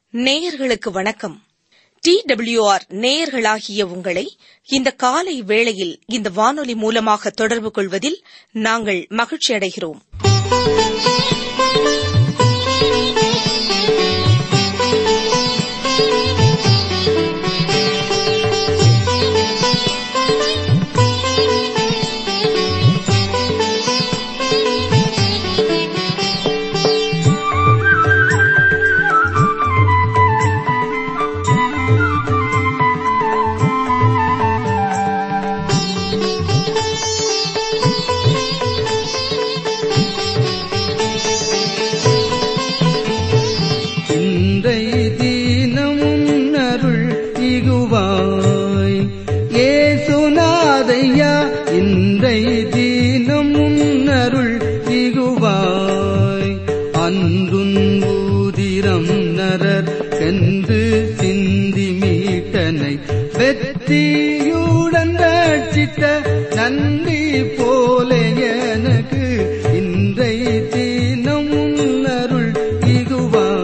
நேயர்களுக்கு வணக்கம் D WR நேயர்களாகிய உங்களை இந்த காலை வேளையில் இந்த வானொலி மூலமாக தொடர்பு கொள்வதில் நாங்கள் மகிழ்ச்சியடைகிறோம் இன்றை தீனமும் அருள் இகுவாய் ஏசுநாதையா இன்றை தீனமும் அருள் இகுவாய் அன்றுன் ஊதிரம் நரர் சென்று சிந்தி மீட்டனை வெற்றியுடன் ரட்சித்த நன்றி போல எனக்கு இன்றை தீனமும் அருள் இகுவாய்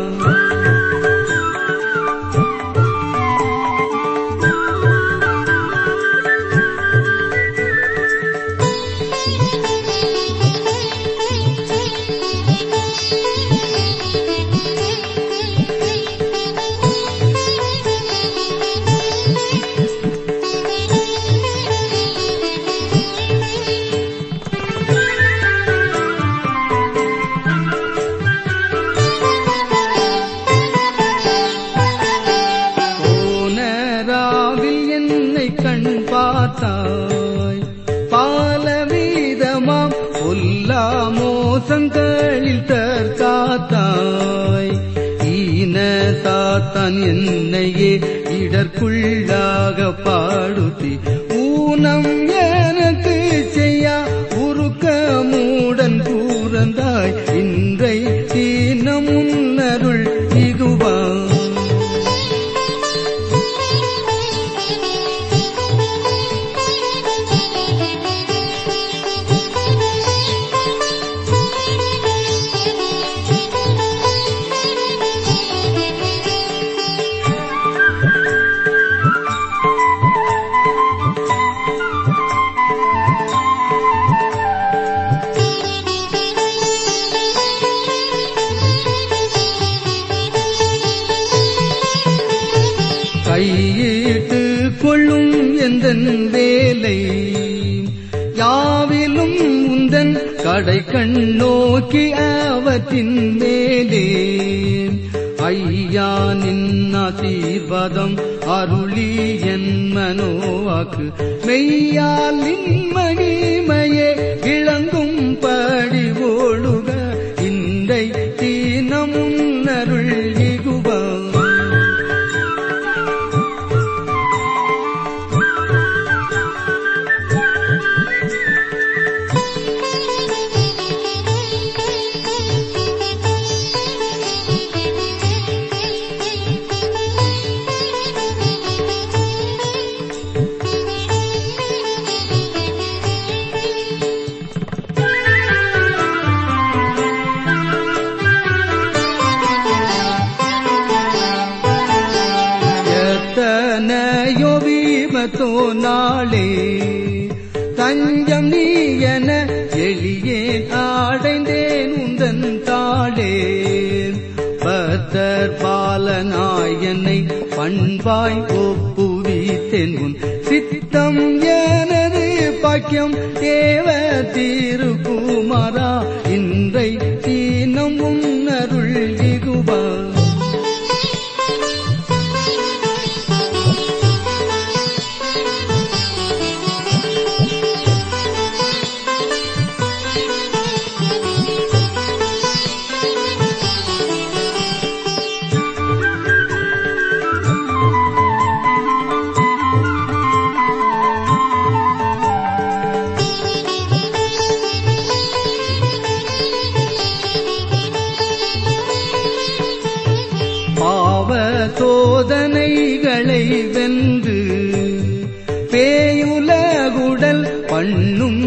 போனராவில் என்னை கண் பார்த்தாய் பாலவீதமாம் பொல்லா மோசங்களில் தற்காத்தாய் ஈன சாத்தான் என்னையே இடர்க்குள்ளாக பாடுத்தி ஊனம் எனக்கு செய்யா உருக்க மூடன் கூறந்தாய் இன்றை தீனமுன் அருள் இகுவா கையிட்டு கொள்ளும் எந்தன் வேலை யாவிலும் உந்தன் கடை கண் நோக்கி அவற்றின் மேலே ஐயா நின் ஆசீர்வாதம் அருளி என் மனோவாக்கு மெய்யால் நின் மகிமையே இளங்கும் படி ஓடுக இன்றை தீனமும் அருள் இகுவா எத்தனையோ வீமத்தோ நாளே தஞ்சம் நீ என எளியே ஆடைந்தேன் உந்தன் தாளே பத்தர் பாலனாய் என்னை பண்பாய் ஒப்புவித்தேன் உன் சித்தம் எனது பாக்கியம் தேவ திருக்குமாரா இன்றை தீனம் உன்னருள் இகுபா பாவ சோதனைகளை வென்று பேயுலகுடல் பண்ணும்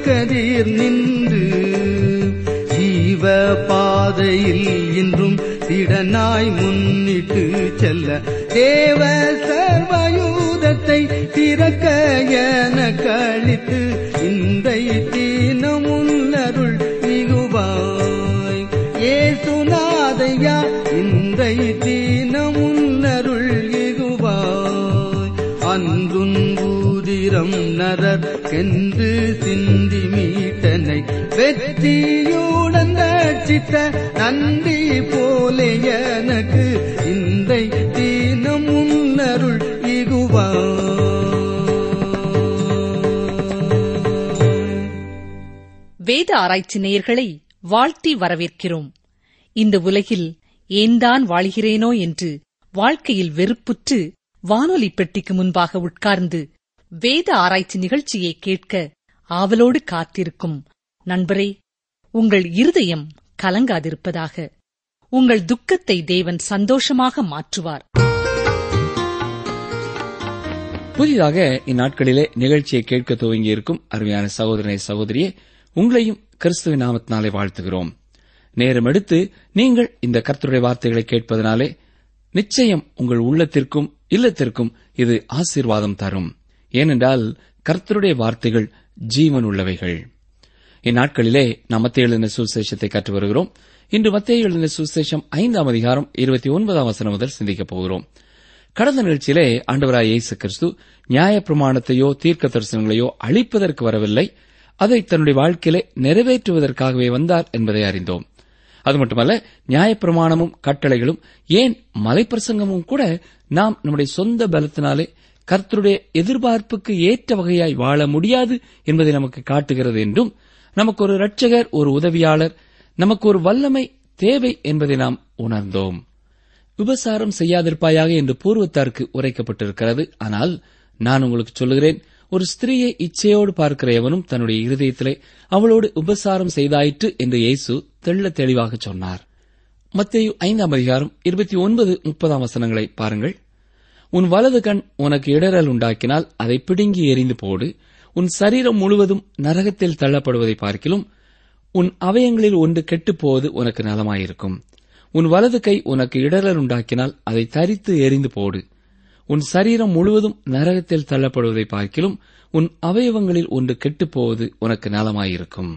போர்களுக்கதிர் நின்று ஜீவ பாதையில் இன்றும் திடனாய் முன்னிட்டு செல்ல தேவ சர்வயூதத்தை திறக்க என கழித்து இன்றை தீனமுள்ளருள் மிகுவாய் ஏசுநாதையா இன்றை தீனமுள்ளருள் இகுவாய் அன்றுன் ஊதிரம் நரர் கென்று சிந்தி மீட்டனை வெற்றியுடன் ரட்சித்த நன்றி போலே எனக்கு இந்த தீனம் உன்னருள் இகுவாய் வேத ஆராய்ச்சி நேயர்களை வாழ்த்தி வரவேற்கிறோம் இந்த உலகில் ஏன்தான் வாழ்கிறேனோ என்று வாழ்க்கையில் வெறுப்புற்று வானொலி பெட்டிக்கு முன்பாக உட்கார்ந்து வேத ஆராய்ச்சி நிகழ்ச்சியை கேட்க ஆவலோடு காத்திருக்கும் நண்பரே உங்கள் இருதயம் கலங்காதிருப்பதாக உங்கள் துக்கத்தை தேவன் சந்தோஷமாக மாற்றுவார் புதிதாக இந்நாட்களிலே நிகழ்ச்சியை கேட்க துவங்கியிருக்கும் அருமையான சகோதரனை சகோதரியே உங்களையும் கிறிஸ்துவின் நாமத்தினாலே வாழ்த்துகிறோம் நேரம் எடுத்து நீங்கள் இந்த கர்த்தருடைய வார்த்தைகளை கேட்பதனாலே நிச்சயம் உங்கள் உள்ளத்திற்கும் இல்லத்திற்கும் இது ஆசீர்வாதம் தரும் ஏனென்றால் கர்த்தருடைய வார்த்தைகள் ஜீவன் உள்ளவைகள் இந்நாட்களிலே நாம் மத்திய எழுதின சுசேஷத்தை கற்று வருகிறோம் இன்று மத்திய எழுதின சுசேஷம் ஐந்தாம் அதிகாரம் இருபத்தி ஒன்பதாம் வசனம் முதல் சிந்திக்கப் போகிறோம் கடந்த நிகழ்ச்சியிலே ஆண்டவராய் இயேசு கிறிஸ்து நியாயப்பிரமாணத்தையோ தீர்க்க தரிசனங்களையோ அழிப்பதற்கு வரவில்லை அதை தன்னுடைய வாழ்க்கையிலே நிறைவேற்றுவதற்காகவே வந்தார் என்பதை அறிந்தோம் அது மட்டுமல்ல நியாயப்பிரமாணமும் கட்டளைகளும் ஏன் மலைப்பிரசங்கமும் கூட நாம் நம்முடைய சொந்த பலத்தினாலே கர்த்தருடைய எதிர்பார்ப்புக்கு ஏற்ற வகையாய் வாழ முடியாது என்பதை நமக்கு காட்டுகிறது என்றும் நமக்கு ஒரு இரட்சகர் ஒரு உதவியாளர் நமக்கு ஒரு வல்லமை தேவை என்பதை நாம் உணர்ந்தோம் விபசாரம் செய்யாதிருப்பாயாக என்று பூர்வத்தாருக்கு உரைக்கப்பட்டிருக்கிறது ஆனால் நான் உங்களுக்கு சொல்லுகிறேன் ஒரு ஸ்திரீயை இச்சையோடு பார்க்கிற எவனும் தன்னுடைய இருதயத்திலே அவளோடு உபசாரம் செய்தாயிற்று என்று இயேசு தெள்ள தெளிவாக சொன்னார் மத்தேயு ஐந்தாம் அதிகாரம் இருபத்தி ஒன்பது முப்பதாம் வசனங்களை பாருங்கள் உன் வலது கண் உனக்கு இடரல் உண்டாக்கினால் அதை பிடுங்கி எறிந்து போடு உன் சரீரம் முழுவதும் நரகத்தில் தள்ளப்படுவதை பார்க்கிலும் உன் அவயங்களில் ஒன்று கெட்டுப் போவது உனக்கு நலமாயிருக்கும் உன் வலது கை உனக்கு இடரல் உண்டாக்கினால் அதை தரித்து எறிந்து போடு உன் சரீரம் முழுவதும் நரகத்தில் தள்ளப்படுவதை பார்க்கிலும் உன் அவயவங்களில் ஒன்று கெட்டுப் போவது உனக்கு நலமாயிருக்கும்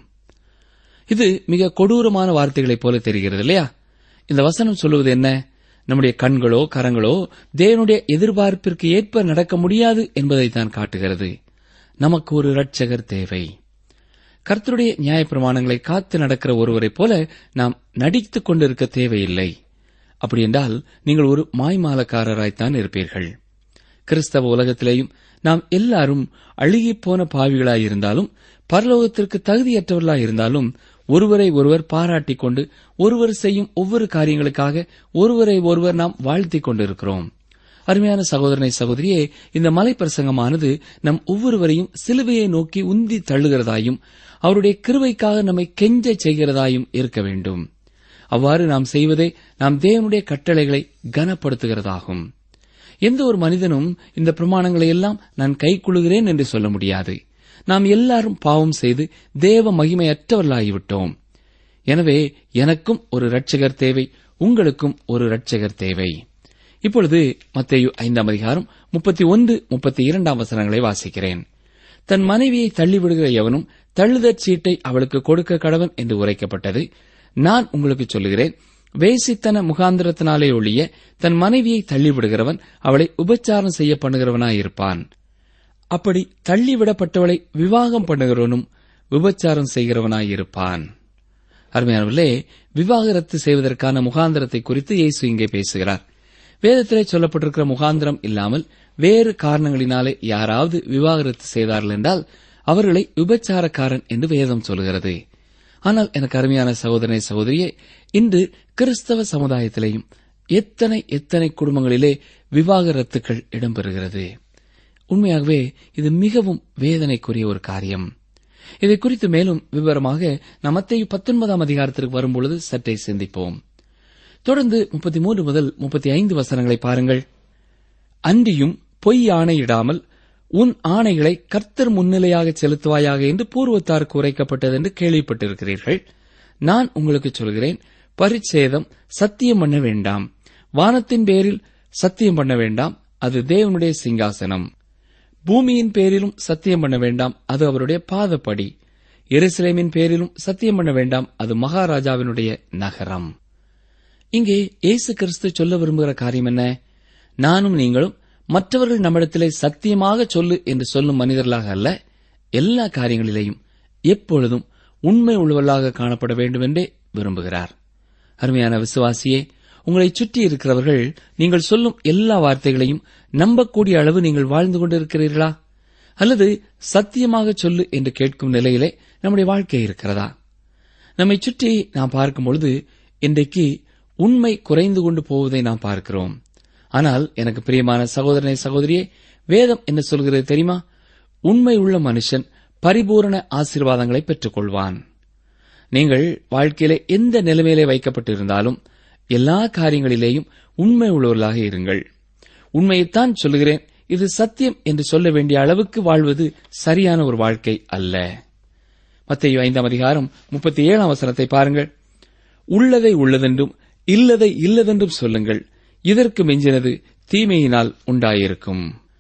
இது மிக கொடூரமான வார்த்தைகளைப் போல தெரிகிறது இல்லையா இந்த வசனம் சொல்லுவது என்ன நம்முடைய கண்களோ கரங்களோ தேவனுடைய எதிர்பார்ப்பிற்கு ஏற்ப நடக்க முடியாது என்பதை தான் காட்டுகிறது நமக்கு ஒரு இரட்சகர் தேவை கர்த்தருடைய நியாயப்பிரமாணங்களை காத்து நடக்கிற ஒருவரைப் போல நாம் நடித்துக் கொண்டிருக்க தேவையில்லை அப்படியென்றால் நீங்கள் ஒரு மாய்மாலக்காரராய்த்தான் இருப்பீர்கள் கிறிஸ்தவ உலகத்திலேயும் நாம் எல்லாரும் அழுகிப்போன பாவிகளாயிருந்தாலும் பரலோகத்திற்கு தகுதியற்றவர்களாயிருந்தாலும் ஒருவரை ஒருவர் பாராட்டிக் கொண்டு ஒருவர் செய்யும் ஒவ்வொரு காரியங்களுக்காக ஒருவரை ஒருவர் நாம் வாழ்த்திக் கொண்டிருக்கிறோம் அருமையான சகோதரனை சகோதரியே இந்த மலை பிரசங்கமானது நம் ஒவ்வொருவரையும் சிலுவையை நோக்கி உந்தி தள்ளுகிறதாயும் அவருடைய கிருவைக்காக நம்மை கெஞ்ச செய்கிறதாயும் இருக்க வேண்டும் அவ்வாறு நாம் செய்வதே நாம் தேவனுடைய கட்டளைகளை கனப்படுத்துகிறதாகும் எந்த ஒரு மனிதனும் இந்த பிரமாணங்களை எல்லாம் நான் கைக்கொள்கிறேன் என்று சொல்ல முடியாது நாம் எல்லாரும் பாவம் செய்து தேவ மகிமையற்றவர்களாகிவிட்டோம் எனவே எனக்கும் ஒரு இரட்சகர் தேவை உங்களுக்கும் ஒரு இரட்சகர் தேவை இப்பொழுது மத்தேயு ஐந்தாம் அதிகாரம் முப்பத்தி ஒன்று முப்பத்தி இரண்டாம் வசனங்களை வாசிக்கிறேன் தன் மனைவியை தள்ளிவிடுகிற எவனும் தள்ளுதற் சீட்டை அவளுக்கு கொடுக்க கடவன் என்று உரைக்கப்பட்டது நான் உங்களுக்கு சொல்லுகிறேன் வேசித்தன முகாந்திரத்தினாலே ஒழிய தன் மனைவியை தள்ளிவிடுகிறவன் அவளை உபச்சாரம் செய்ய பண்ணுகிறவனாயிருப்பான் அப்படி தள்ளிவிடப்பட்டவளை விவாகம் பண்ணுகிறவனும் விபச்சாரம் செய்கிறவனாயிருப்பான் அருமையானவர்களே விவாகரத்து செய்வதற்கான முகாந்திரத்தை குறித்து இயேசு இங்கே பேசுகிறார் வேதத்திலே சொல்லப்பட்டிருக்கிற முகாந்திரம் இல்லாமல் வேறு காரணங்களினாலே யாராவது விவாகரத்து செய்தார்கள் என்றால் அவர்களை விபச்சாரக்காரன் என்று வேதம் சொல்கிறது ஆனால் எனக்கு அருமையான சகோதரனை சகோதரியே இன்று கிறிஸ்தவ சமுதாயத்திலேயும் எத்தனை எத்தனை குடும்பங்களிலே விவாகரத்துக்கள் இடம்பெறுகிறது உண்மையாகவே இது மிகவும் வேதனைக்குரிய ஒரு காரியம் இதை குறித்து மேலும் விவரமாக நமத்தையும் பத்தொன்பதாம் அதிகாரத்திற்கு வரும்பொழுது சற்றே சிந்திப்போம் தொடர்ந்து முப்பத்தி மூன்று முதல் முப்பத்தி ஐந்து வசனங்களை பாருங்கள் அன்றியும் பொய் ஆணையிடாமல் உன் ஆணைகளை கர்த்தர் முன்னிலையாக செலுத்துவாயாக என்று பூர்வத்தாருக்கு உரைக்கப்பட்டது என்று கேள்விப்பட்டிருக்கிறீர்கள் நான் உங்களுக்கு சொல்கிறேன் பரிச்சேதம் சத்தியம் பண்ண வேண்டாம் வானத்தின் பேரில் சத்தியம் பண்ண வேண்டாம் அது தேவனுடைய சிங்காசனம் பூமியின் பேரிலும் சத்தியம் பண்ண வேண்டாம் அது அவருடைய பாதப்படி எருசலேமின் பேரிலும் சத்தியம் பண்ண வேண்டாம் அது மகாராஜாவினுடைய நகரம் இங்கே இயேசு கிறிஸ்து சொல்ல விரும்புகிற காரியம் என்ன நானும் நீங்களும் மற்றவர்கள் நம்மிடத்திலே சத்தியமாக சொல்லு என்று சொல்லும் மனிதர்களாக அல்ல எல்லா காரியங்களிலேயும் எப்பொழுதும் உண்மை உள்ளவர்களாக காணப்பட வேண்டும் என்றே விரும்புகிறார் அருமையான விசுவாசியே உங்களை சுற்றி இருக்கிறவர்கள் நீங்கள் சொல்லும் எல்லா வார்த்தைகளையும் நம்பக்கூடிய அளவு நீங்கள் வாழ்ந்து கொண்டிருக்கிறீர்களா அல்லது சத்தியமாக சொல்லு என்று கேட்கும் நிலையிலே நம்முடைய வாழ்க்கை இருக்கிறதா நம்மை சுற்றி நாம் பார்க்கும் பொழுது இன்றைக்கு உண்மை குறைந்து கொண்டு போவதை நாம் பார்க்கிறோம் ஆனால் எனக்கு பிரியமான சகோதரனை சகோதரியே வேதம் என்ன சொல்கிறது தெரியுமா உண்மை உள்ள மனுஷன் பரிபூரண ஆசீர்வாதங்களை பெற்றுக் கொள்வான் நீங்கள் வாழ்க்கையிலே எந்த நிலைமையிலே வைக்கப்பட்டிருந்தாலும் எல்லா காரியங்களிலேயும் உண்மை உள்ளவர்களாக இருங்கள் உண்மையைத்தான் சொல்லுகிறேன் இது சத்தியம் என்று சொல்ல வேண்டிய அளவுக்கு வாழ்வது சரியான ஒரு வாழ்க்கை அல்ல மத்திய ஐந்தாம் அதிகாரம் முப்பத்தி ஏழாம் வசனத்தை பாருங்கள் உள்ளதை உள்ளதென்றும் இல்லதை இல்லதென்றும் சொல்லுங்கள் இதற்கு மிஞ்சினது தீமையினால் உண்டாயிருக்கும்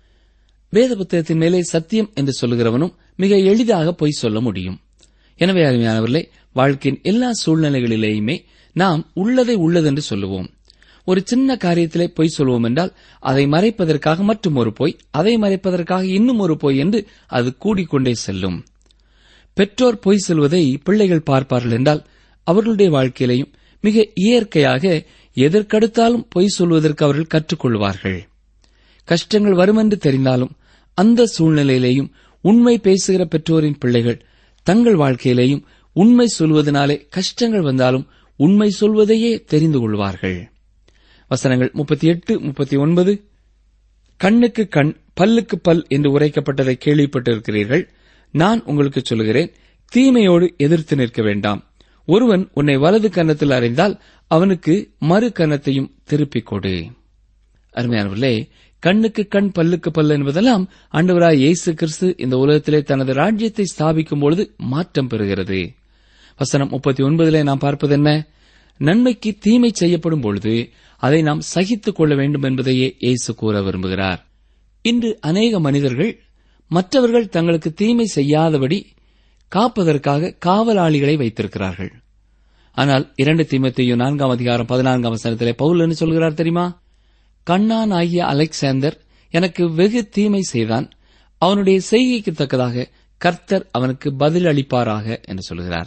வேத புத்தகத்தின் மேலே சத்தியம் என்று சொல்லுகிறவனும் மிக எளிதாக பொய் சொல்ல முடியும் எனவே அருமையானவர்களே வாழ்க்கையின் எல்லா சூழ்நிலைகளிலேயுமே நாம் உள்ளதை உள்ளதென்று சொல்லுவோம் ஒரு சின்ன காரியத்திலே பொய் சொல்வோம் என்றால் அதை மறைப்பதற்காக மற்றும் ஒரு பொய் அதை மறைப்பதற்காக இன்னும் ஒரு பொய் என்று அது கூடிக்கொண்டே செல்லும் பெற்றோர் பொய் சொல்வதை பிள்ளைகள் பார்ப்பார்கள் என்றால் அவர்களுடைய வாழ்க்கையிலையும் மிக இயற்கையாக எதற்கடுத்தாலும் பொய் சொல்வதற்கு அவர்கள் கற்றுக்கொள்வார்கள் கஷ்டங்கள் வருமென்று தெரிந்தாலும் அந்த சூழ்நிலையிலேயும் உண்மை பேசுகிற பெற்றோரின் பிள்ளைகள் தங்கள் வாழ்க்கையிலேயும் உண்மை சொல்வதனாலே கஷ்டங்கள் வந்தாலும் உண்மை சொல்வதையே தெரிந்து கொள்வார்கள் வசனங்கள் முப்பத்தி எட்டு முப்பத்தி ஒன்பது கண்ணுக்கு கண் பல்லுக்கு பல் என்று உரைக்கப்பட்டதை கேள்விப்பட்டிருக்கிறீர்கள் நான் உங்களுக்கு சொல்லுகிறேன் தீமையோடு எதிர்த்து நிற்க வேண்டாம் ஒருவன் உன்னை வலது கன்னத்தில் அறிந்தால் அவனுக்கு மறு கன்னத்தையும் திருப்பிக் கொடு அருமையானவர்களே கண்ணுக்கு கண் பல்லுக்கு பல் என்பதெல்லாம் ஆண்டவராய் இயேசு கிறிஸ்து இந்த உலகத்திலே தனது ராஜ்யத்தை ஸ்தாபிக்கும் பொழுது மாற்றம் பெறுகிறது வசனம் முப்பத்தி ஒன்பதிலே நாம் பார்ப்பது என்ன நன்மைக்கு தீமை செய்யப்படும் பொழுது அதை நாம் சகித்துக் கொள்ள வேண்டும் என்பதையே இயேசு கூற விரும்புகிறார் இன்று அநேக மனிதர்கள் மற்றவர்கள் தங்களுக்கு தீமை செய்யாதபடி காப்பதற்காக காவலாளிகளை வைத்திருக்கிறார்கள் ஆனால் இரண்டு தீமத்தையும் நான்காம் அதிகாரம் பதினான்காம் வசனத்திலே பவுல் என்ன சொல்கிறார் தெரியுமா கண்ணான் ஆகிய அலெக்சாந்தர் எனக்கு வெகு தீமை செய்தான் அவனுடைய செய்கைக்கு தக்கதாக கர்த்தர் அவனுக்கு பதில் அளிப்பாராக என்று சொல்கிறார்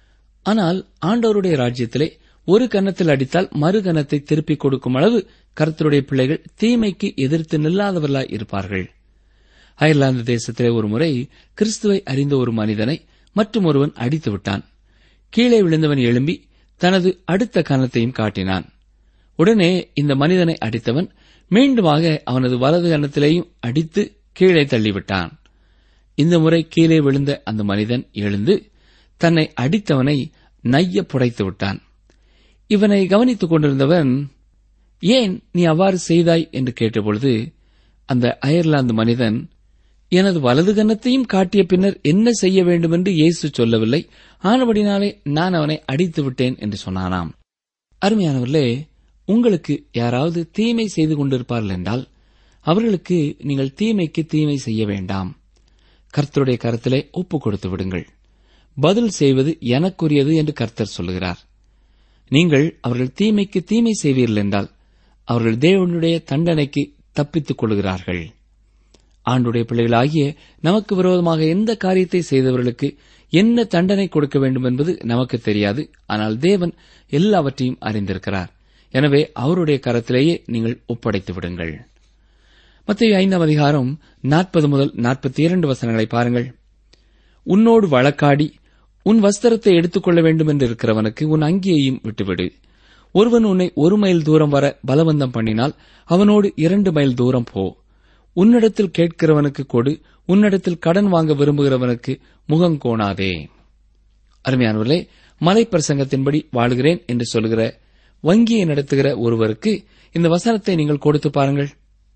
ஆனால் ஆண்டவருடைய ராஜ்யத்திலே ஒரு கன்னத்தில் அடித்தால் மறு கன்னத்தை திருப்பிக் கொடுக்கும் அளவு கர்த்தருடைய பிள்ளைகள் தீமைக்கு எதிர்த்து நில்லாதவர்களாய் இருப்பார்கள் அயர்லாந்து தேசத்திலே ஒரு முறை கிறிஸ்துவை அறிந்த ஒரு மனிதனை மற்றும் ஒருவன் அடித்து விட்டான் கீழே விழுந்தவன் எழும்பி தனது அடுத்த கன்னத்தையும் காட்டினான் உடனே இந்த மனிதனை அடித்தவன் மீண்டுமாக அவனது வலது கன்னத்திலேயும் அடித்து கீழே தள்ளிவிட்டான் இந்த முறை கீழே விழுந்த அந்த மனிதன் எழுந்து தன்னை அடித்தவனை நைய புடைத்து விட்டான் இவனை கவனித்துக் கொண்டிருந்தவன் ஏன் நீ அவ்வாறு செய்தாய் என்று கேட்டபொழுது அந்த அயர்லாந்து மனிதன் எனது வலது கன்னத்தையும் காட்டிய பின்னர் என்ன செய்ய வேண்டும் என்று இயேசு சொல்லவில்லை ஆனபடினாலே நான் அவனை அடித்து விட்டேன் என்று சொன்னானாம் அருமையானவர்களே உங்களுக்கு யாராவது தீமை செய்து கொண்டிருப்பார்கள் என்றால் அவர்களுக்கு நீங்கள் தீமைக்கு தீமை செய்ய வேண்டாம் கர்த்தருடைய கருத்திலே ஒப்புக் கொடுத்து விடுங்கள் பதில் செய்வது எனக்குரியது என்று கர்த்தர் சொல்லுகிறார் நீங்கள் அவர்கள் தீமைக்கு தீமை செய்வீர்கள் என்றால் அவர்கள் தேவனுடைய தண்டனைக்கு தப்பித்துக் கொள்கிறார்கள் ஆண்டுடைய பிள்ளைகளாகிய நமக்கு விரோதமாக எந்த காரியத்தை செய்தவர்களுக்கு என்ன தண்டனை கொடுக்க வேண்டும் என்பது நமக்கு தெரியாது ஆனால் தேவன் எல்லாவற்றையும் அறிந்திருக்கிறார் எனவே அவருடைய கரத்திலேயே நீங்கள் ஒப்படைத்து விடுங்கள் மத்திய ஐந்தாம் அதிகாரம் நாற்பது முதல் நாற்பத்தி இரண்டு வசனங்களை பாருங்கள் உன்னோடு வழக்காடி உன் வஸ்திரத்தை எடுத்துக்கொள்ள வேண்டும் என்று இருக்கிறவனுக்கு உன் அங்கியையும் விட்டுவிடு ஒருவன் உன்னை ஒரு மைல் தூரம் வர பலவந்தம் பண்ணினால் அவனோடு இரண்டு மைல் தூரம் போ உன்னிடத்தில் கேட்கிறவனுக்கு கொடு உன்னிடத்தில் கடன் வாங்க விரும்புகிறவனுக்கு முகம் கோணாதே அருமையானவர்களே மலை பிரசங்கத்தின்படி வாழுகிறேன் என்று சொல்கிற வங்கியை நடத்துகிற ஒருவருக்கு இந்த வசனத்தை நீங்கள் கொடுத்து பாருங்கள்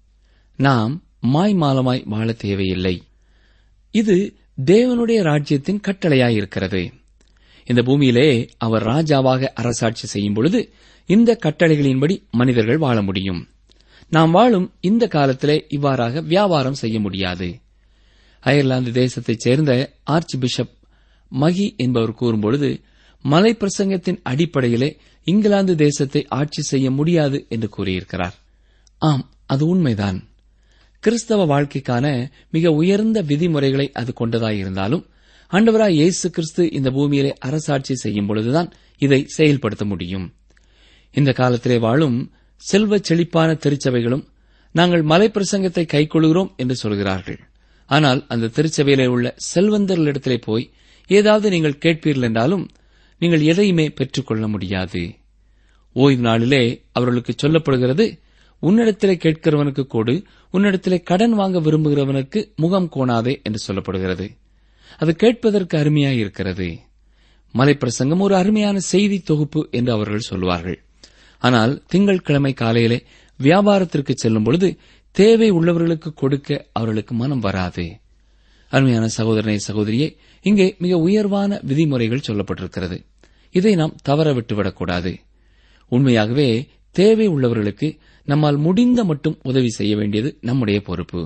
நாம் மாய்மாலமாய் வாழ தேவையில்லை இது தேவனுடைய ராஜ்யத்தின் கட்டளையாயிருக்கிறது இந்த பூமியிலே அவர் ராஜாவாக அரசாட்சி செய்யும் பொழுது இந்த கட்டளைகளின்படி மனிதர்கள் வாழ முடியும் நாம் வாழும் இந்த காலத்திலே இவ்வாறாக வியாபாரம் செய்ய முடியாது அயர்லாந்து தேசத்தைச் சேர்ந்த ஆர்ச் பிஷப் மகி என்பவர் கூறும்பொழுது மலை பிரசங்கத்தின் அடிப்படையிலே இங்கிலாந்து தேசத்தை ஆட்சி செய்ய முடியாது என்று கூறியிருக்கிறார் ஆம் அது உண்மைதான் கிறிஸ்தவ வாழ்க்கைக்கான மிக உயர்ந்த விதிமுறைகளை அது கொண்டதாயிருந்தாலும் ஆண்டவராய் இயேசு கிறிஸ்து இந்த பூமியிலே அரசாட்சி செய்யும் பொழுதுதான் இதை செயல்படுத்த முடியும் இந்த காலத்திலே வாழும் செல்வச் செழிப்பான திருச்சபைகளும் நாங்கள் மலை பிரசங்கத்தை கைக்கொள்கிறோம் என்று சொல்கிறார்கள் ஆனால் அந்த திருச்சபையிலே உள்ள செல்வந்தர்களிடத்திலே போய் ஏதாவது நீங்கள் கேட்பீர்கள் என்றாலும் நீங்கள் எதையுமே பெற்றுக்கொள்ள முடியாது ஓய்வு நாளிலே அவர்களுக்கு சொல்லப்படுகிறது உன்னிடத்திலே கேட்கிறவனுக்கு கொடு உன்னிடத்திலே கடன் வாங்க விரும்புகிறவனுக்கு முகம் கோணாதே என்று சொல்லப்படுகிறது அது கேட்பதற்கு அருமையாயிருக்கிறது மலைப்பிரசங்கம் ஒரு அருமையான செய்தி தொகுப்பு என்று அவர்கள் சொல்வார்கள் ஆனால் திங்கட்கிழமை காலையிலே வியாபாரத்திற்கு செல்லும் பொழுது தேவை உள்ளவர்களுக்கு கொடுக்க அவர்களுக்கு மனம் வராது அருமையான சகோதரனை சகோதரியே இங்கே மிக உயர்வான விதிமுறைகள் சொல்லப்பட்டிருக்கிறது இதை நாம் தவற விட்டுவிடக்கூடாது உண்மையாகவே தேவை உள்ளவர்களுக்கு நம்மால் முடிந்த மட்டும் உதவி செய்ய வேண்டியது நம்முடைய பொறுப்பு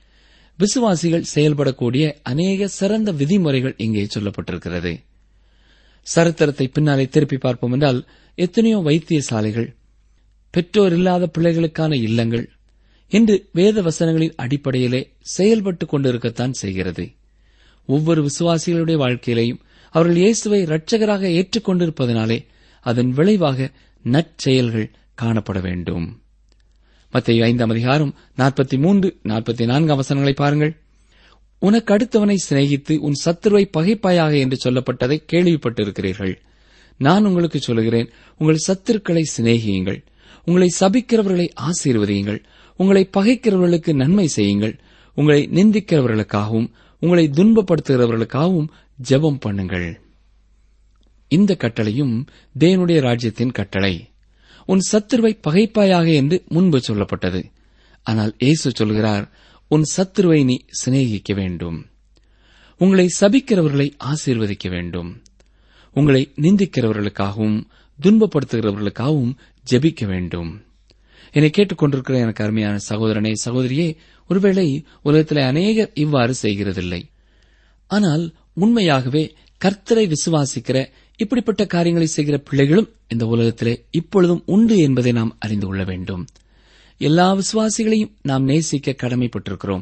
விசுவாசிகள் செயல்படக்கூடிய அநேக சிறந்த விதிமுறைகள் இங்கே சொல்லப்பட்டிருக்கிறது சரித்திரத்தை பின்னாலே திருப்பி பார்ப்போம் என்றால் எத்தனையோ வைத்தியசாலைகள் பெற்றோர் இல்லாத பிள்ளைகளுக்கான இல்லங்கள் என்று வேத வசனங்களின் அடிப்படையிலே செயல்பட்டுக் கொண்டிருக்கத்தான் செய்கிறது ஒவ்வொரு விசுவாசிகளுடைய வாழ்க்கையிலையும் அவர்கள் இயேசுவை இரட்சகராக ஏற்றுக்கொண்டிருப்பதனாலே அதன் விளைவாக நற்செயல்கள் காணப்பட வேண்டும் மத்திய ஐந்தாம் அதிகாரம் நாற்பத்தி மூன்று நாற்பத்தி நான்காம் வசனங்களை பாருங்கள் உனக்கு அடுத்தவனை சிநேகித்து உன் சத்துருவை பகைப்பாயாக என்று சொல்லப்பட்டதை கேள்விப்பட்டிருக்கிறீர்கள் நான் உங்களுக்கு சொல்கிறேன் உங்கள் சத்துருக்களை சிநேகியுங்கள் உங்களை சபிக்கிறவர்களை ஆசீர்வதியுங்கள் உங்களை பகைக்கிறவர்களுக்கு நன்மை செய்யுங்கள் உங்களை நிந்திக்கிறவர்களுக்காகவும் உங்களை துன்பப்படுத்துகிறவர்களுக்காகவும் ஜெபம் பண்ணுங்கள் இந்த கட்டளையும் தேவனுடைய ராஜ்யத்தின் கட்டளை உன் சத்துருவை பகைப்பாயாக என்று முன்பு சொல்லப்பட்டது ஆனால் இயேசு சொல்கிறார் உன் சத்துருவை நீ சிநேகிக்க வேண்டும் உங்களை சபிக்கிறவர்களை ஆசீர்வதிக்க வேண்டும் உங்களை நிந்திக்கிறவர்களுக்காகவும் துன்பப்படுத்துகிறவர்களுக்காகவும் ஜெபிக்க வேண்டும் என்னை கேட்டுக்கொண்டிருக்கிற எனக்கு அருமையான சகோதரனே சகோதரியே ஒருவேளை உலகத்திலே அநேகர் இவ்வாறு செய்கிறதில்லை ஆனால் உண்மையாகவே கர்த்தரை விசுவாசிக்கிற இப்படிப்பட்ட காரியங்களை செய்கிற பிள்ளைகளும் இந்த உலகத்திலே இப்பொழுதும் உண்டு என்பதை நாம் அறிந்து கொள்ள வேண்டும் எல்லா விசுவாசிகளையும் நாம் நேசிக்க கடமைப்பட்டிருக்கிறோம்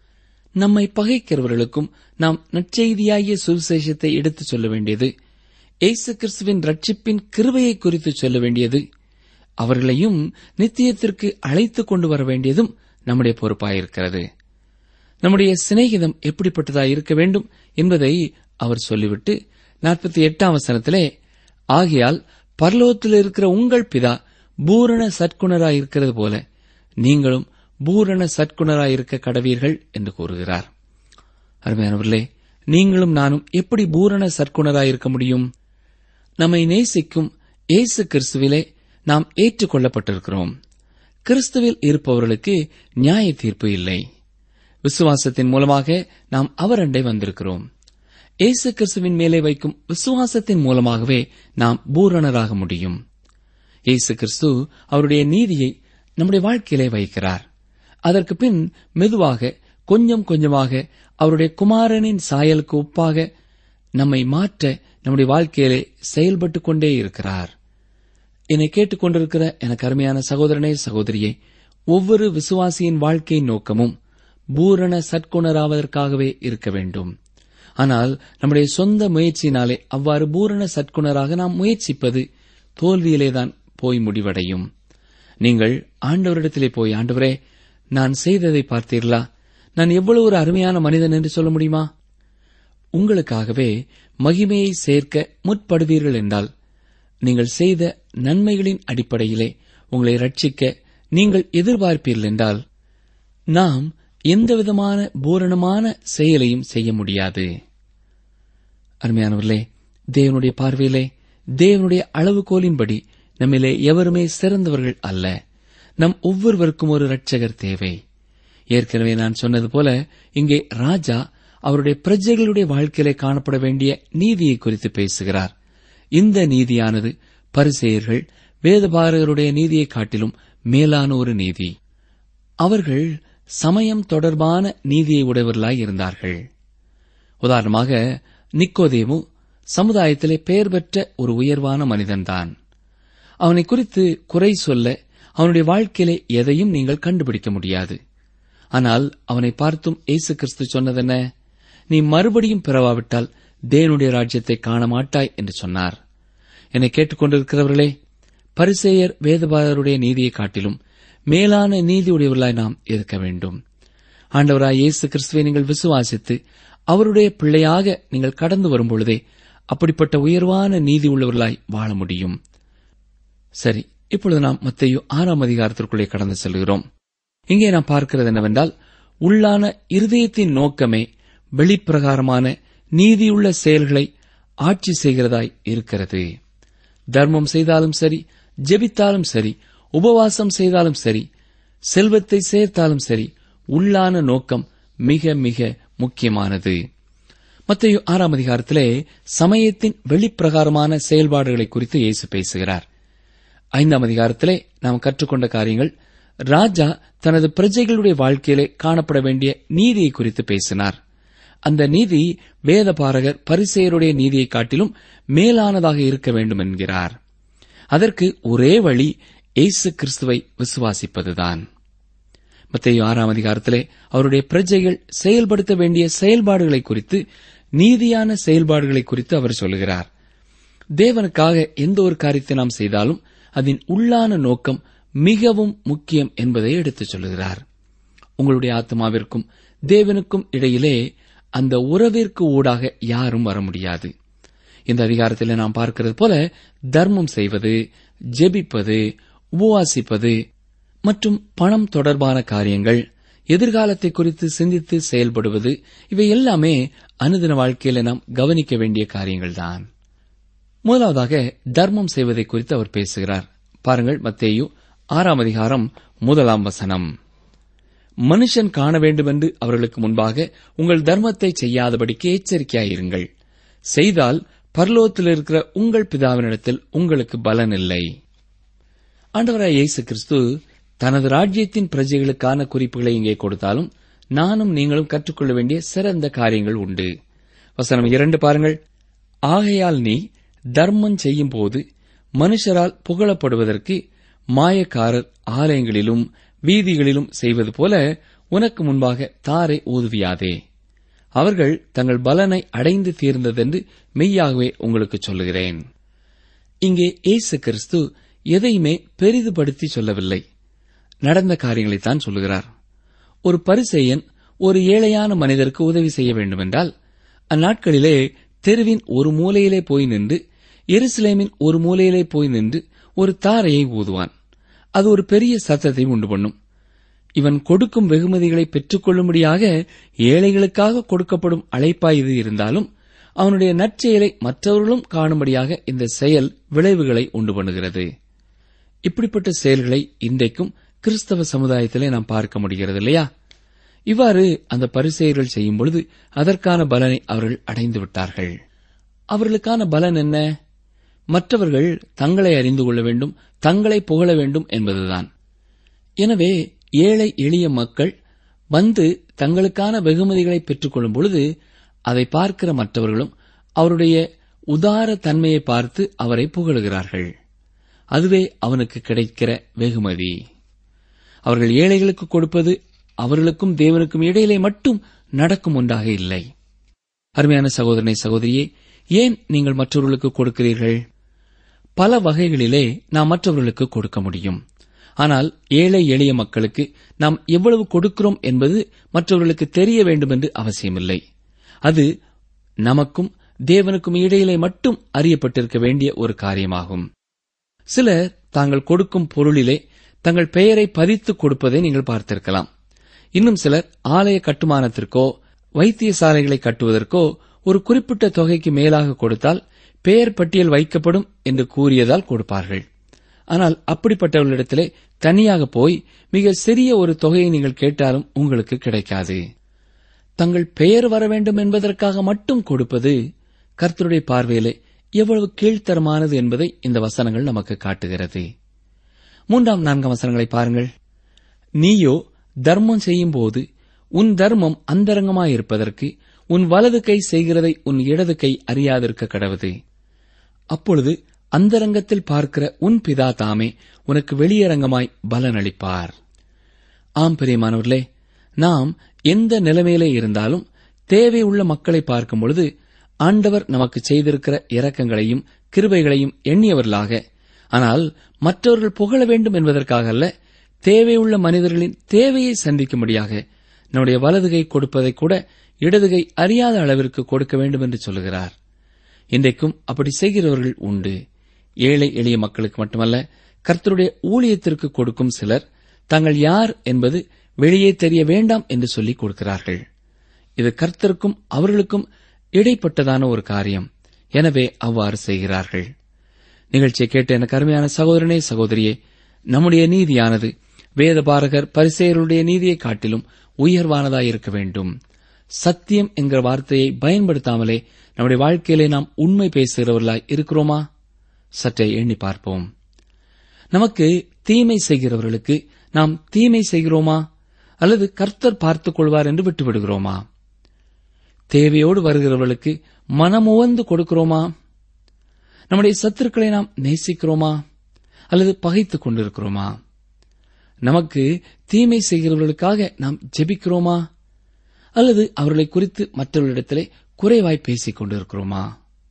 நம்மை பகைக்கிறவர்களுக்கும் நாம் நற்செய்தியாகிய சுவிசேஷத்தை எடுத்துச் சொல்ல வேண்டியது இயேசு கிறிஸ்துவின் ரட்சிப்பின் கிருபையை குறித்து சொல்ல வேண்டியது அவர்களையும் நித்தியத்திற்கு அழைத்துக் கொண்டு வர வேண்டியதும் நம்முடைய பொறுப்பாயிருக்கிறது நம்முடைய சிநேகிதம் எப்படிப்பட்டதாய் இருக்க வேண்டும் என்பதை அவர் சொல்லிவிட்டு நாற்பத்தி எட்டாம் வசனத்திலே ஆகையால் பரலோகத்தில் இருக்கிற உங்கள் பிதா பூரண சற்குணராய் இருக்கிறது போல நீங்களும் பூரண சற்குணராய் இருக்க கடவீர்கள் என்று கூறுகிறார் அருமையானவர்களே நீங்களும் நானும் எப்படி பூரண சற்குணராய் இருக்க முடியும் நம்மை நேசிக்கும் இயேசு கிறிஸ்துவிலே நாம் ஏற்றுக்கொள்ளப்பட்டிருக்கிறோம் கிறிஸ்துவில் இருப்பவர்களுக்கு நியாய தீர்ப்பு இல்லை விசுவாசத்தின் மூலமாக நாம் அவரண்டை வந்திருக்கிறோம் இயேசு கிறிஸ்துவின் மேலே வைக்கும் விசுவாசத்தின் மூலமாகவே நாம் பூரணராக முடியும் இயேசு கிறிஸ்து அவருடைய நீதியை நம்முடைய வாழ்க்கையிலே வைக்கிறார் அதற்கு பின் மெதுவாக கொஞ்சம் கொஞ்சமாக அவருடைய குமாரனின் சாயலுக்கு ஒப்பாக நம்மை மாற்ற நம்முடைய வாழ்க்கையிலே செயல்பட்டுக் கொண்டே இருக்கிறார் என்னை கேட்டுக்கொண்டிருக்கிற எனக்கு அருமையான சகோதரனே சகோதரியே ஒவ்வொரு விசுவாசியின் வாழ்க்கையின் நோக்கமும் பூரண சற்குணராவதற்காகவே இருக்க வேண்டும் ஆனால் நம்முடைய சொந்த முயற்சியினாலே அவ்வாறு பூரண சற்குணராக நாம் முயற்சிப்பது தோல்வியிலேதான் போய் முடிவடையும் நீங்கள் ஆண்டவரிடத்திலே போய் ஆண்டவரே நான் செய்ததை பார்த்தீர்களா நான் எவ்வளவு ஒரு அருமையான மனிதன் என்று சொல்ல முடியுமா உங்களுக்காகவே மகிமையை சேர்க்க முற்படுவீர்கள் என்றால் நீங்கள் செய்த நன்மைகளின் அடிப்படையிலே உங்களை ரட்சிக்க நீங்கள் எதிர்பார்ப்பீர்கள் என்றால் நாம் எந்தவிதமான பூரணமான செயலையும் செய்ய முடியாது அருமையானவர்களே தேவனுடைய பார்வையிலே தேவனுடைய அளவுகோலின்படி நம்மிலே எவருமே சிறந்தவர்கள் அல்ல நம் ஒவ்வொருவருக்கும் ஒரு இரட்சகர் தேவை ஏற்கனவே நான் சொன்னது போல இங்கே ராஜா அவருடைய பிரஜைகளுடைய வாழ்க்கையிலே காணப்பட வேண்டிய நீதியை குறித்து பேசுகிறார் இந்த நீதியானது பரிசேயர்கள் வேதபாரகருடைய நீதியைக் காட்டிலும் மேலான ஒரு நீதி அவர்கள் சமயம் தொடர்பான நீதியை உடையவர்களாய் இருந்தார்கள் உதாரணமாக நிக்கோதேமு சமுதாயத்திலே பெயர் பெற்ற ஒரு உயர்வான மனிதன்தான் அவனை குறித்து குறை சொல்ல அவனுடைய வாழ்க்கையிலே எதையும் நீங்கள் கண்டுபிடிக்க முடியாது ஆனால் அவனை பார்த்தும் இயேசு கிறிஸ்து சொன்னதென்ன நீ மறுபடியும் பிறவாவிட்டால் தேவனுடைய ராஜ்யத்தை காண மாட்டாய் என்று சொன்னார் என்னை கேட்டுக்கொண்டிருக்கிறவர்களே பரிசேயர் வேதபாரருடைய நீதியை காட்டிலும் மேலான நீதியுடையவர்களாய் நாம் இருக்க வேண்டும் ஆண்டவராய் இயேசு கிறிஸ்துவை நீங்கள் விசுவாசித்து அவருடைய பிள்ளையாக நீங்கள் கடந்து வரும்பொழுதே அப்படிப்பட்ட உயர்வான நீதி உள்ளவர்களாய் வாழ முடியும் சரி இப்பொழுது நாம் மத்தையோ ஆறாம் அதிகாரத்திற்குள்ளே கடந்து செல்கிறோம் இங்கே நாம் பார்க்கிறது என்னவென்றால் உள்ளான இருதயத்தின் நோக்கமே வெளிப்பிரகாரமான நீதியுள்ள செயல்களை ஆட்சி செய்கிறதாய் இருக்கிறது தர்மம் செய்தாலும் சரி ஜெபித்தாலும் சரி உபவாசம் செய்தாலும் சரி செல்வத்தை சேர்த்தாலும் சரி உள்ளான நோக்கம் மிக மிக முக்கியமானது மத்திய ஆறாம் அதிகாரத்திலே சமயத்தின் வெளிப்பிரகாரமான செயல்பாடுகளை குறித்து இயேசு பேசுகிறார் ஐந்தாம் அதிகாரத்திலே நாம் கற்றுக்கொண்ட காரியங்கள் ராஜா தனது பிரஜைகளுடைய வாழ்க்கையிலே காணப்பட வேண்டிய நீதியை குறித்து பேசினார் அந்த நீதி வேதபாரகர் பரிசெயருடைய நீதியை காட்டிலும் மேலானதாக இருக்க வேண்டும் என்கிறார் அதற்கு ஒரே வழி இயேசு கிறிஸ்துவை விசுவாசிப்பதுதான் மத்திய ஆறாம் அதிகாரத்திலே அவருடைய பிரஜைகள் செயல்படுத்த வேண்டிய செயல்பாடுகளை குறித்து நீதியான செயல்பாடுகளை குறித்து அவர் சொல்லுகிறார் தேவனுக்காக எந்த ஒரு காரியத்தை நாம் செய்தாலும் அதன் உள்ளான நோக்கம் மிகவும் முக்கியம் என்பதை எடுத்துச் சொல்லுகிறார் உங்களுடைய ஆத்மாவிற்கும் தேவனுக்கும் இடையிலே அந்த உறவிற்கு ஊடாக யாரும் வர முடியாது இந்த அதிகாரத்தில் நாம் பார்க்கிறது போல தர்மம் செய்வது ஜெபிப்பது உபவாசிப்பது மற்றும் பணம் தொடர்பான காரியங்கள் எதிர்காலத்தை குறித்து சிந்தித்து செயல்படுவது இவை எல்லாமே அனுதின வாழ்க்கையில நாம் கவனிக்க வேண்டிய காரியங்கள்தான் முதலாவதாக தர்மம் செய்வதை குறித்து அவர் பேசுகிறார் பாருங்கள் மத்தேயு ஆறாம் அதிகாரம் முதலாம் வசனம் மனுஷன் காண வேண்டுமென்று அவர்களுக்கு முன்பாக உங்கள் தர்மத்தை செய்யாதபடிக்கு எச்சரிக்கையாயிருங்கள் செய்தால் பரலோகத்தில் இருக்கிற உங்கள் பிதாவினிடத்தில் உங்களுக்கு பலன் இல்லை ஆண்டவராய் இயேசு கிறிஸ்து தனது ராஜ்யத்தின் பிரஜைகளுக்கான குறிப்புகளை இங்கே கொடுத்தாலும் நானும் நீங்களும் கற்றுக்கொள்ள வேண்டிய சிறந்த காரியங்கள் உண்டு வசனம் இரண்டு பாருங்கள் ஆகையால் நீ தர்மம் செய்யும் போது மனுஷரால் புகழப்படுவதற்கு மாயக்காரர் ஆலயங்களிலும் வீதிகளிலும் செய்வது போல உனக்கு முன்பாக தாரை ஊதுவியாதே அவர்கள் தங்கள் பலனை அடைந்து தீர்ந்ததென்று மெய்யாகவே உங்களுக்கு சொல்லுகிறேன் இங்கே இயேசு கிறிஸ்து எதையுமே பெரிதுபடுத்தி சொல்லவில்லை நடந்த காரியங்களைத்தான் சொல்லுகிறார் ஒரு பரிசெயன் ஒரு ஏழையான மனிதருக்கு உதவி செய்ய வேண்டுமென்றால் அந்நாட்களிலே தெருவின் ஒரு மூலையிலே போய் நின்று எருசலேமின் ஒரு மூலையிலே போய் நின்று ஒரு தாரையை ஊதுவான் அது ஒரு பெரிய சத்தத்தை உண்டு பண்ணும் இவன் கொடுக்கும் வெகுமதிகளை பெற்றுக்கொள்ளும்படியாக ஏழைகளுக்காக கொடுக்கப்படும் அழைப்பாய் இது இருந்தாலும் அவனுடைய நற்செயலை மற்றவர்களும் காணும்படியாக இந்த செயல் விளைவுகளை உண்டு பண்ணுகிறது இப்படிப்பட்ட செயல்களை இன்றைக்கும் கிறிஸ்தவ சமுதாயத்திலே நாம் பார்க்க முடிகிறது இல்லையா இவ்வாறு அந்த பரிசெயர்கள் செய்யும் பொழுது அதற்கான பலனை அவர்கள் அடைந்து விட்டார்கள் அவர்களுக்கான பலன் என்ன மற்றவர்கள் தங்களை அறிந்து கொள்ள வேண்டும் தங்களை புகழ வேண்டும் என்பதுதான் எனவே ஏழை எளிய மக்கள் வந்து தங்களுக்கான வெகுமதிகளை பெற்றுக்கொள்ளும் பொழுது அதை பார்க்கிற மற்றவர்களும் அவருடைய உதார தன்மையை பார்த்து அவரை புகழுகிறார்கள் அதுவே அவனுக்கு கிடைக்கிற வெகுமதி அவர்கள் ஏழைகளுக்கு கொடுப்பது அவர்களுக்கும் தேவனுக்கும் இடையிலே மட்டும் நடக்கும் ஒன்றாக இல்லை அருமையான சகோதரனை சகோதரியே ஏன் நீங்கள் மற்றவர்களுக்கு கொடுக்கிறீர்கள் பல வகைகளிலே நாம் மற்றவர்களுக்கு கொடுக்க முடியும் ஆனால் ஏழை எளிய மக்களுக்கு நாம் எவ்வளவு கொடுக்கிறோம் என்பது மற்றவர்களுக்கு தெரிய வேண்டும் என்று அவசியமில்லை அது நமக்கும் தேவனுக்கும் இடையிலே மட்டும் அறியப்பட்டிருக்க வேண்டிய ஒரு காரியமாகும் சிலர் தாங்கள் கொடுக்கும் பொருளிலே தங்கள் பெயரை பதித்து கொடுப்பதை நீங்கள் பார்த்திருக்கலாம் இன்னும் சிலர் ஆலய கட்டுமானத்திற்கோ வைத்தியசாலைகளை கட்டுவதற்கோ ஒரு குறிப்பிட்ட தொகைக்கு மேலாக கொடுத்தால் பெயர் பட்டியல் வைக்கப்படும் என்று கூறியதால் கொடுப்பார்கள் ஆனால் அப்படிப்பட்டவர்களிடத்திலே தனியாக போய் மிக சிறிய ஒரு தொகையை நீங்கள் கேட்டாலும் உங்களுக்கு கிடைக்காது தங்கள் பெயர் வர வேண்டும் என்பதற்காக மட்டும் கொடுப்பது கர்த்தருடைய பார்வையிலே எவ்வளவு கீழ்த்தரமானது என்பதை இந்த வசனங்கள் நமக்கு காட்டுகிறது மூன்றாம் நான்காம் வசனங்களை பாருங்கள் நீயோ தர்மம் செய்யும்போது உன் தர்மம் அந்தரங்கமாயிருப்பதற்கு உன் வலது கை செய்கிறதை உன் இடது கை அறியாதிருக்க கடவுது அப்பொழுது அந்தரங்கத்தில் பார்க்கிற உன் பிதா தாமே உனக்கு வெளியரங்கமாய் பலனளிப்பார் ஆம் பிரியமானவர்களே நாம் எந்த நிலைமையிலே இருந்தாலும் தேவையுள்ள மக்களை பார்க்கும் பொழுது ஆண்டவர் நமக்கு செய்திருக்கிற இரக்கங்களையும் கிருபைகளையும் எண்ணியவர்களாக ஆனால் மற்றவர்கள் புகழ வேண்டும் என்பதற்காக அல்ல தேவையுள்ள மனிதர்களின் தேவையை சந்திக்கும்படியாக நம்முடைய வலதுகை கொடுப்பதை கூட இடதுகை அறியாத அளவிற்கு கொடுக்க வேண்டும் என்று சொல்லுகிறார் இன்றைக்கும் அப்படி செய்கிறவர்கள் உண்டு ஏழை எளிய மக்களுக்கு மட்டுமல்ல கர்த்தருடைய ஊழியத்திற்கு கொடுக்கும் சிலர் தாங்கள் யார் என்பது வெளியே தெரிய வேண்டாம் என்று சொல்லிக் கொடுக்கிறார்கள் இது கர்த்தருக்கும் அவர்களுக்கும் இடைப்பட்டதான ஒரு காரியம் எனவே அவ்வாறு செய்கிறார்கள் நிகழ்ச்சியை கேட்ட எனக்கு அருமையான சகோதரனே சகோதரியே நம்முடைய நீதியானது வேதபாரகர் பரிசெயருடைய நீதியை காட்டிலும் உயர்வானதாயிருக்க வேண்டும் சத்தியம் என்கிற வார்த்தையை பயன்படுத்தாமலே நம்முடைய வாழ்க்கையிலே நாம் உண்மை பேசுகிறவர்களாய் இருக்கிறோமா சற்றே எண்ணி பார்ப்போம் நமக்கு தீமை செய்கிறவர்களுக்கு நாம் தீமை செய்கிறோமா அல்லது கர்த்தர் பார்த்துக் கொள்வார் என்று விட்டுவிடுகிறோமா தேவையோடு வருகிறவர்களுக்கு மனமுவந்து கொடுக்கிறோமா நம்முடைய சத்துருக்களை நாம் நேசிக்கிறோமா அல்லது பகைத்துக் கொண்டிருக்கிறோமா நமக்கு தீமை செய்கிறவர்களுக்காக நாம் ஜெபிக்கிறோமா அல்லது அவர்களை குறித்து மற்றவர்களிடத்திலே குறைவாய் பேசிக் கொண்டிருக்கிறோமா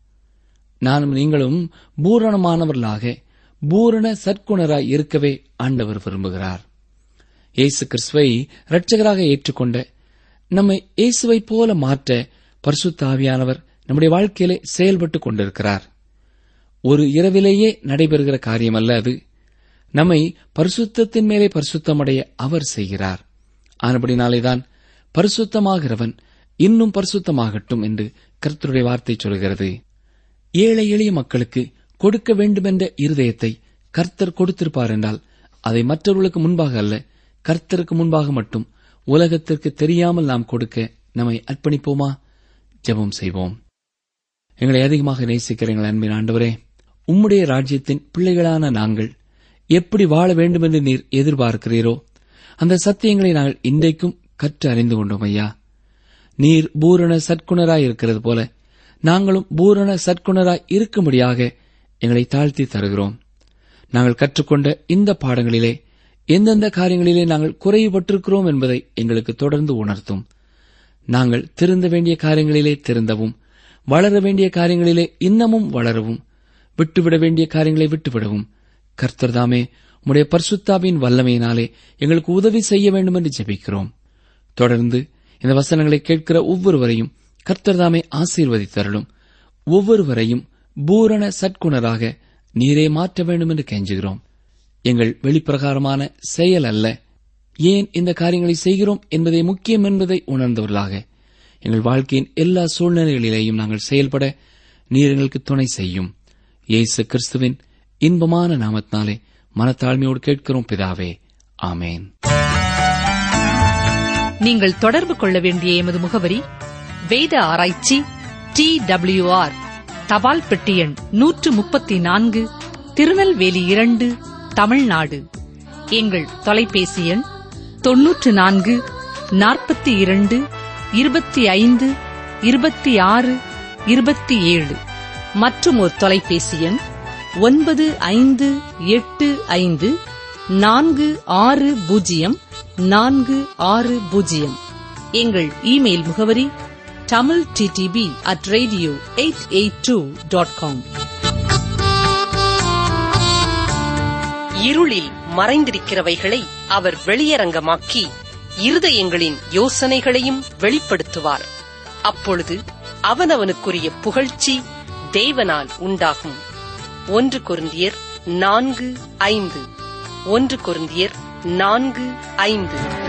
நானும் நீங்களும் பூரணமானவர்களாக பூரண சற்குணராய் இருக்கவே ஆண்டவர் விரும்புகிறார் இயேசு கிறிஸ்துவை இரட்சகராக ஏற்றுக்கொண்ட நம்மை இயேசுவைப் போல மாற்ற பரிசுத்த ஆவியானவர் நம்முடைய வாழ்க்கையிலே செயல்பட்டுக் கொண்டிருக்கிறார் ஒரு இரவிலேயே நடைபெறுகிற காரியமல்ல அது நம்மை பரிசுத்தத்தின் மேலே பரிசுத்தமடைய அவர் செய்கிறார் ஆனபடினாலேதான் பரிசுத்தமாகிறவன் இன்னும் பரிசுத்தமாகட்டும் என்று கர்த்தருடைய வார்த்தை சொல்கிறது ஏழை எளிய மக்களுக்கு கொடுக்க வேண்டுமென்ற இருதயத்தை கர்த்தர் கொடுத்திருப்பார் என்றால் அதை மற்றவர்களுக்கு முன்பாக அல்ல கர்த்தருக்கு முன்பாக மட்டும் உலகத்திற்கு தெரியாமல் நாம் கொடுக்க நம்மை அர்ப்பணிப்போமா ஜெபம் செய்வோம் எங்களை அதிகமாக நேசிக்கிற எங்கள் அன்பின் ஆண்டவரே உம்முடைய ராஜ்யத்தின் பிள்ளைகளான நாங்கள் எப்படி வாழ வேண்டும் என்று நீர் எதிர்பார்க்கிறீரோ அந்த சத்தியங்களை நாங்கள் இன்றைக்கும் கற்று அறிந்து கொண்டோம் ஐயா நீர் பூரண சற்குணராய் இருக்கிறது போல நாங்களும் பூரண சற்குணராய் இருக்கும்படியாக எங்களை தாழ்த்தி தருகிறோம் நாங்கள் கற்றுக்கொண்ட இந்த பாடங்களிலே எந்தெந்த காரியங்களிலே நாங்கள் குறைவுபட்டிருக்கிறோம் என்பதை எங்களுக்கு தொடர்ந்து உணர்த்தும் நாங்கள் திருந்த வேண்டிய காரியங்களிலே திருந்தவும் வளர வேண்டிய காரியங்களிலே இன்னமும் வளரவும் விட்டுவிட வேண்டிய காரியங்களை விட்டுவிடவும் கர்த்தர்தாமே உம்முடைய பர்சுத்தாவின் வல்லமையினாலே எங்களுக்கு உதவி செய்ய வேண்டும் என்று ஜெபிக்கிறோம் தொடர்ந்து இந்த வசனங்களை கேட்கிற ஒவ்வொருவரையும் கர்த்தர்தாமே ஆசீர்வதித்தருளும் ஒவ்வொருவரையும் பூரண சற்குணராக நீரே மாற்ற வேண்டும் என்று கெஞ்சுகிறோம் எங்கள் வெளிப்பிரகாரமான செயல் அல்ல ஏன் இந்த காரியங்களை செய்கிறோம் என்பதை முக்கியம் என்பதை உணர்ந்தவர்களாக எங்கள் வாழ்க்கையின் எல்லா சூழ்நிலைகளிலேயும் நாங்கள் செயல்பட நீர் எங்களுக்கு துணை செய்யும் இயேசு கிறிஸ்துவின் இன்பமான நாமத்தினாலே மனத்தாழ்மையோடு கேட்கிறோம் பிதாவே ஆமேன் நீங்கள் தொடர்பு கொள்ள வேண்டிய எமது முகவரி வேத ஆராய்ச்சி டி ஆர் தபால் பெட்டி எண் நூற்று முப்பத்தி நான்கு திருநெல்வேலி இரண்டு தமிழ்நாடு எங்கள் தொலைபேசி எண் தொன்னூற்று நான்கு நாற்பத்தி இரண்டு இருபத்தி ஐந்து இருபத்தி ஆறு இருபத்தி ஏழு மற்றும் ஒரு தொலைபேசி எண் ஒன்பது ஐந்து எட்டு ஐந்து நான்கு ஆறு பூஜ்ஜியம் நான்கு ஆறு பூஜ்ஜியம் எங்கள் இமெயில் முகவரி Tamil DTP at radio eight eight two dot com இருளில் மறைந்திருக்கிறவைகளை அவர் வெளியரங்கமாக்கி இருதயங்களின் யோசனைகளையும் வெளிப்படுத்துவார் அப்பொழுது அவனவனுக்குரிய புகழ்ச்சி தேவனால் உண்டாகும் ஒன்று கொருந்தியர் நான்கு ஐந்து ஒன்று கொருந்தியர் நான்கு ஐந்து